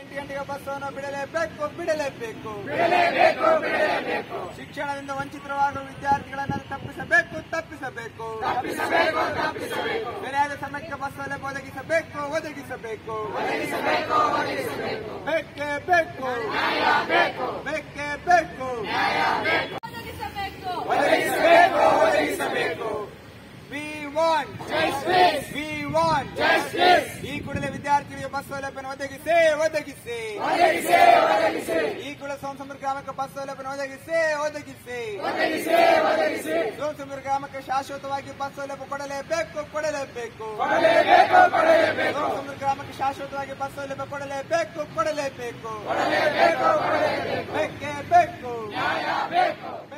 ಎಂಟು ಗಂಟೆಗೆ ಬಸ್ಸನ್ನು ಬಿಡಲೇಬೇಕು ಬಿಡಲೇಬೇಕು ಶಿಕ್ಷಣದಿಂದ ವಂಚಿತರಾಗುವ ವಿದ್ಯಾರ್ಥಿಗಳನ್ನು ತಪ್ಪಿಸಬೇಕು ತಪ್ಪಿಸಬೇಕು ಸರಿಯಾದ ಸಮಯಕ್ಕೆ ಬಸ್ ಸೌಲಭ್ಯ ಒದಗಿಸಬೇಕು ಒದಗಿಸಬೇಕು ಬೇಕೇ ಬೇಕು ಬೇಕೇ ಬೇಕು ಒದಗಿಸಬೇಕು ಒದಗಿಸಬೇಕು ಒದಗಿಸಬೇಕು ವಿ ವಾಂಟ್ ವಿ ವಾಂಟ್ ಈ ಕೂಡಲೇ ವಿದ್ಯಾರ್ಥಿಗಳಿಗೆ ಬಸ್ ಸೌಲಭ್ಯ ಒದಗಿಸಿ ಒದಗಿಸಿ ಈ ಕೂಡ ಸೋಮಸಮುದ್ರ ಗ್ರಾಮಕ್ಕೆ ಬಸ್ ಸೌಲಭ್ಯ ಒದಗಿಸಿ ಒದಗಿಸಿ ಸೋಮಸಮುದ್ರ ಗ್ರಾಮಕ್ಕೆ ಶಾಶ್ವತವಾಗಿ ಬಸ್ ಸೌಲಭ್ಯ ಕೊಡಲೇಬೇಕು ಕೊಡಲೇಬೇಕು ಸೋಮಸಮುದ್ರ ಗ್ರಾಮಕ್ಕೆ ಶಾಶ್ವತವಾಗಿ ಬಸ್ ಸೌಲಭ್ಯ ಕೊಡಲೇಬೇಕು ಕೊಡಲೇಬೇಕು ಬೇಕೇ ಬೇಕು